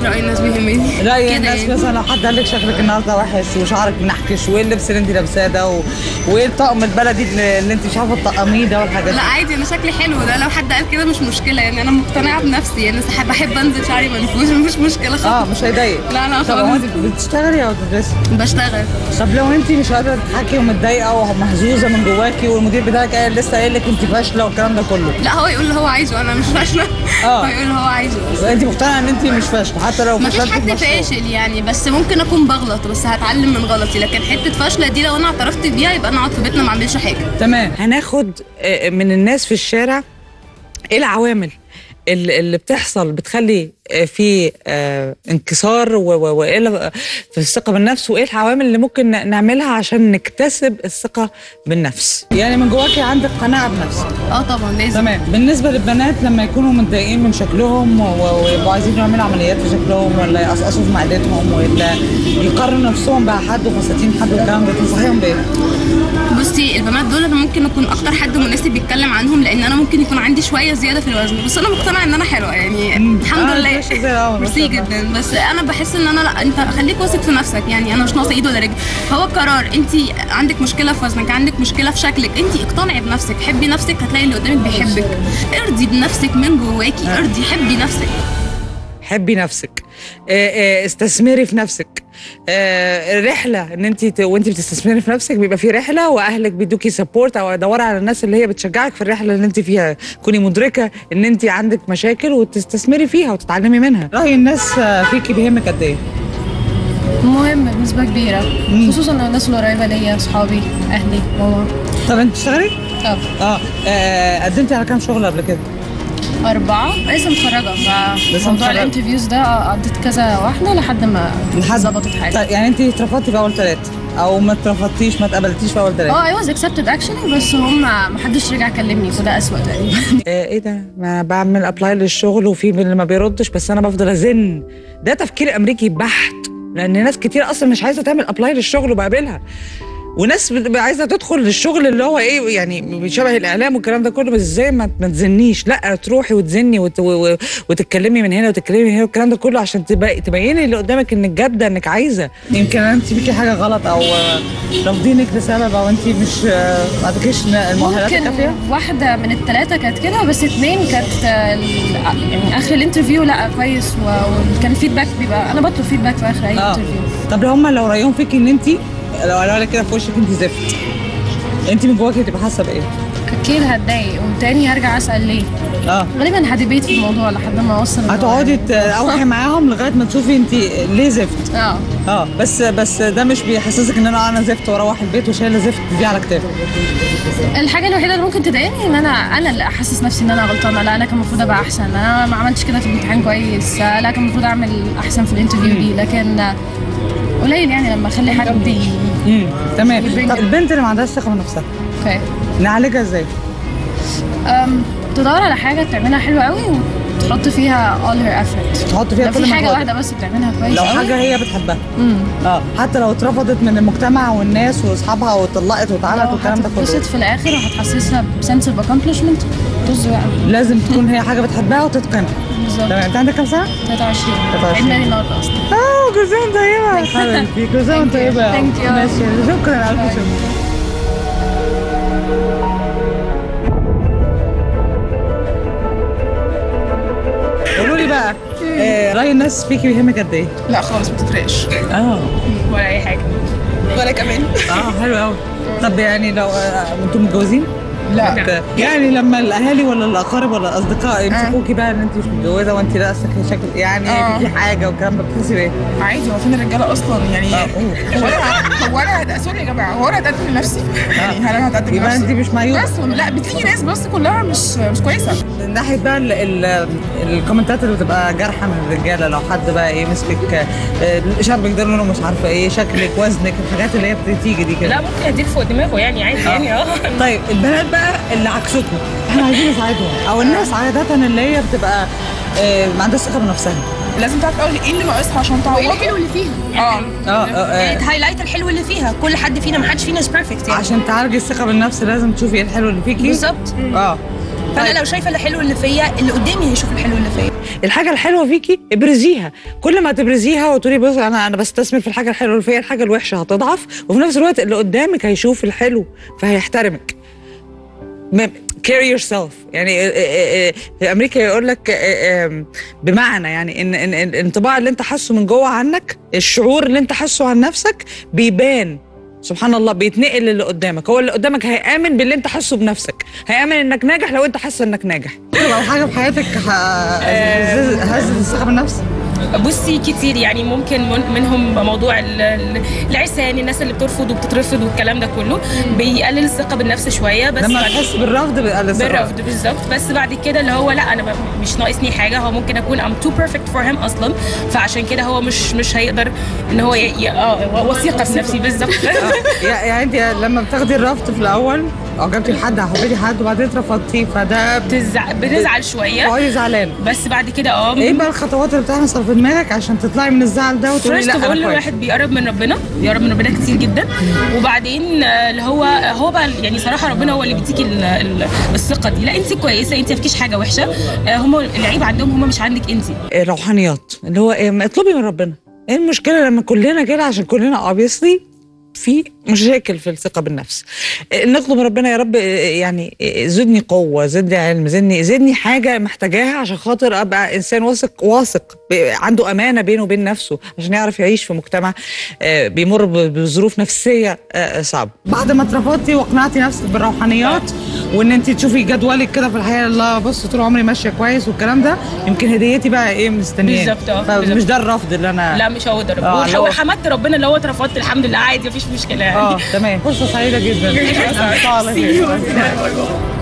رأي الناس بيهمني رأي كده الناس يعني. مثلا لو حد قال لك شكلك النهارده وحش وشعرك منحكش وايه اللبس اللي انت لابساه ده و... وايه الطقم البلدي اللي اللي انت مش عارفه تطقميه ده والحاجات لا دي عادي انا شكلي حلو ده لو حد قال كده مش مشكله يعني انا مقتنعه بنفسي يعني بحب بحب انزل شعري منفوش مش مشكله اه خالص مش هيضايق لا لا طب هو خالص انت بتشتغلي او بتدرسي؟ بشتغل طب لو انت مش قادره تضحكي ومتضايقه ومحزوزه من جواكي والمدير بتاعك قال لسه قايل لك انت فاشله والكلام ده كله لا هو يقول اللي هو عايزه انا مش فاشله آه. هو يقول اللي هو عايزه انت مقتنعه ان انت مش فاشله حتى لو مفيش فشلتي في حد مشروع. فاشل يعني بس ممكن اكون بغلط بس هتعلم من غلطي لكن حته فاشله دي لو انا اعترفت بيها يبقى انا اقعد في بيتنا ما اعملش حاجه تمام هناخد آه، من الناس في الشارع ايه العوامل اللي اللي بتحصل بتخلي آه، في آه، انكسار و- و- وايه في الثقه بالنفس وايه العوامل اللي ممكن ن- نعملها عشان نكتسب الثقه بالنفس يعني من جواكي عندك قناعه بنفسك اه طبعا لازم تمام بالنسبه للبنات لما يكونوا متضايقين من شكلهم و- ويبقوا عايزين يعملوا عمليات في شكلهم ولا يقصقصوا في معدتهم ولا يقارنوا نفسهم بحد وفساتين حد والكلام ده تنصحيهم بايه؟ بصي البنات دول انا ممكن اكون اكتر حد مناسب يتكلم عنهم لان انا ممكن يكون عندي شويه زياده في الوزن بس انا مقتنعه ان انا حلوه يعني الحمد آه، لله ماشي زي الأول، ما ميرسي شاء الله. جدا بس انا بحس ان انا لا انت خليك واثق في نفسك يعني انا مش ناقصه ايد ولا رجل هو قرار انت عندك مشكله في وزنك عندك مشكله في شكلك انت اقتنعي بنفسك حبي نفسك هتلاقي اللي قدامك بيحبك ارضي بنفسك من جواكي ارضي حبي نفسك حبي نفسك آه، آه، استثمري في نفسك آه، رحله ان انت ت... وانت بتستثمري في نفسك بيبقى في رحله واهلك بيدوكي سبورت او دوري على الناس اللي هي بتشجعك في الرحله اللي انت فيها كوني مدركه ان انت عندك مشاكل وتستثمري فيها وتتعلمي منها راي الناس آه، فيكي بيهمك قد ايه مهم بنسبة كبيرة خصوصا لو الناس القريبة ليا اصحابي اهلي ماما طب انت بتشتغلي اه اه آه، قدمتي على كام شغل قبل كده أربعة لسه متخرجة لسه فموضوع متخرجة. الانترفيوز ده آه، قضيت كذا واحدة لحد ما ظبطت حاجة طيب يعني انت اترفضتي في اول ثلاثه او ما اترفضتيش ما اتقبلتيش في اول ثلاثه اه I was accepted actually بس هم ما حدش رجع كلمني فده أسوأ تقريبا آه، ايه ده ما بعمل ابلاي للشغل وفي من اللي ما بيردش بس انا بفضل ازن ده تفكير امريكي بحت لان ناس كتير اصلا مش عايزه تعمل ابلاي للشغل وبقابلها وناس بتبقى عايزه تدخل للشغل اللي هو ايه يعني شبه الاعلام والكلام ده كله بس ازاي ما, ما تزنيش لا تروحي وتزني وت و- و- وتتكلمي من هنا وتتكلمي من هنا والكلام ده كله عشان تبقى تبيني اللي قدامك انك جاده انك عايزه يمكن انت فيكي حاجه غلط او آه، رافضينك لسبب او انت مش آه، ما عندكيش المؤهلات ممكن الكافيه واحدة من الثلاثة كانت كده بس اتنين كانت آه، ال- يعني آخر الانترفيو لا كويس و- وكان الفيدباك بيبقى أنا بطلب فيدباك في آخر أي اه انترفيو طب لو هم لو رايهم فيكي ان انت لو قالوا لك كده في وشك انت زفت انت من جواكي بتبقى حاسه بايه؟ أكيد هتضايق وتاني هرجع أسأل ليه اه غالبا هديبيت في الموضوع لحد ما أوصل الموضوع. هتقعدي تقاوحي معاهم لغايه ما تشوفي انت ليه زفت اه اه بس بس ده مش بيحسسك ان انا انا زفت واروح البيت وشايله زفت دي على كتافي الحاجه الوحيده اللي ممكن تضايقني ان انا انا اللي احسس نفسي ان انا غلطانه لا انا كان المفروض ابقى احسن انا ما عملتش كده في الامتحان كويس لا كان المفروض اعمل احسن في الانترفيو دي لكن قليل يعني لما اخلي حد ي- امم تمام يبين طب كده. البنت اللي ما عندهاش ثقه في نفسها اوكي نعالجها ازاي؟ أم، تدور على حاجه تعملها حلوه قوي وتحط فيها all her effort تحط فيها لو كل في حاجه مجهودك واحده بس بتعملها كويس لو قوي، حاجه هي بتحبها مم. اه حتى لو اترفضت من المجتمع والناس واصحابها واتطلقت واتعملت لو والكلام ده كله هتتبسط في الاخر وهتحسسها بسنس اوف accomplishment طز بقى لازم تكون هي حاجه بتحبها وتتقنها بالظبط تمام انت عندك كام سنه؟ 23 23. عيد ميلادي النهارده اصلا اه كل سنه وانت طيبه حبيبتي كل سنه وانت Thank you. طيبه Thank you. ماشي شكرا الف شكر قولوا لي بقى آه، راي الناس فيكي بيهمك قد ايه؟ لا خالص ما تفرقش اه ولا اي حاجه ولا كمان اه حلو قوي طب يعني لو آه، انتم متجوزين؟ لا يعني لما الاهالي ولا الاقارب ولا الاصدقاء يمسكوكي بقى ان انت مش متجوزه وانت لا أصلك شكل يعني آه. في حاجه والكلام ده بتحسي بايه؟ عادي هو فين الرجاله اصلا يعني آه. هو انا هو انا هت- سوري يا جماعه هو انا هتقدم لنفسي يعني هل انا هتقدم يبقى انت لنفسي مش معيوبه بس لا بتيجي ناس بس كلها مش مش كويسه من ناحيه بقى ال ال الكومنتات اللي بتبقى جارحه من الرجاله لو حد بقى ايه مسكك آه، شعرك ده لونه مش عارفه ايه شكلك وزنك الحاجات اللي هي بتيجي دي كده لا ممكن اديك فوق دماغه يعني عادي يعني اه طيب البنات بقى اللي عكسكم احنا عايزين نساعدهم او الناس عاده اللي هي بتبقى آه، ما عندهاش ثقه بنفسها لازم تعرف الاول ايه اللي ناقصها عشان وايه تعوض الحلو اللي فيها اه اه آه، يعني آه، تهايلايت الحلو اللي فيها كل حد فينا ما حدش فينا از بيرفكت يعني عشان تعالجي الثقه بالنفس لازم تشوفي ايه الحلو اللي فيكي بالظبط اه فانا لو شايفه الحلو اللي فيا اللي قدامي هيشوف الحلو اللي فيا الحاجه الحلوه فيكي ابرزيها كل ما تبرزيها وتقولي بص انا انا بستثمر في الحاجه الحلوه اللي فيا الحاجه الوحشه هتضعف وفي نفس الوقت اللي قدامك هيشوف الحلو فهيحترمك كير يور سيلف يعني آه، آه، آه، في امريكا يقول لك آه، آه، بمعنى يعني ان ان إن الانطباع اللي انت حاسه من جوه عنك الشعور اللي انت حاسه عن نفسك بيبان سبحان الله بيتنقل للي قدامك هو اللي قدامك هيامن باللي انت حاسه بنفسك هيامن انك ناجح لو انت حاسه انك ناجح لو حاجه في حياتك هز الثقه بالنفس بصي كتير يعني ممكن من- منهم موضوع ال- ال- العرسان الناس اللي بترفض وبتترفض والكلام ده كله بيقلل الثقه بالنفس شويه بس لما بعد- تحس بالرفض بيقلل الثقة. بالرفض بالظبط بس بعد كده اللي هو لا انا ب- مش ناقصني حاجه هو ممكن اكون ام تو بيرفكت فور هيم اصلا فعشان كده هو مش مش هيقدر ان هو ي... ي... اه وثيقه بنفسي بالظبط يع- يعني انت لما بتاخدي الرفض في الاول اعجبتي بحد حبيتي حد وبعدين اترفضتي فده بتزع... بنزعل شويه بتقعدي زعلان بس بعد كده اه ايه بقى الخطوات اللي بتحصل في دماغك عشان تطلعي من الزعل ده وتقولي فيرست لا اوف انا اول كويس الواحد بيقرب من ربنا بيقرب من ربنا كتير جدا وبعدين آه، اللي هو هو بقى يعني صراحه ربنا هو اللي بيديكي ال- ال- الثقه دي لا انت كويسه انت مفيش حاجه وحشه آه، هم العيب عندهم هم مش عندك انت روحانيات اللي هو ايه ما اطلبي من ربنا ايه المشكله لما كلنا كده عشان كلنا obviously في مشاكل في الثقه بالنفس إيه، نطلب من ربنا يا رب إيه، يعني إيه، زدني قوه زدني علم زدني زدني حاجه محتاجاها عشان خاطر ابقى انسان واثق واثق ب- عنده امانه بينه وبين نفسه عشان يعرف يعيش في مجتمع آه، بيمر ب- بظروف نفسيه آه، صعبه بعد ما اترفضتي واقنعتي نفسك بالروحانيات وان انت تشوفي جدولك كده في الحياه الله بص طول عمري ماشيه كويس والكلام ده يمكن هديتي بقى ايه مستنياه بالظبط، اه، فمش بالظبط. ده الرفض اللي انا لا مش هو ده آه، ربنا اللي هو- وحمدت ربنا اللي هو اترفضت الحمد لله عادي مفيش مشكله يعني اه تمام فرصه سعيده جدا ماشي. الله يخليك.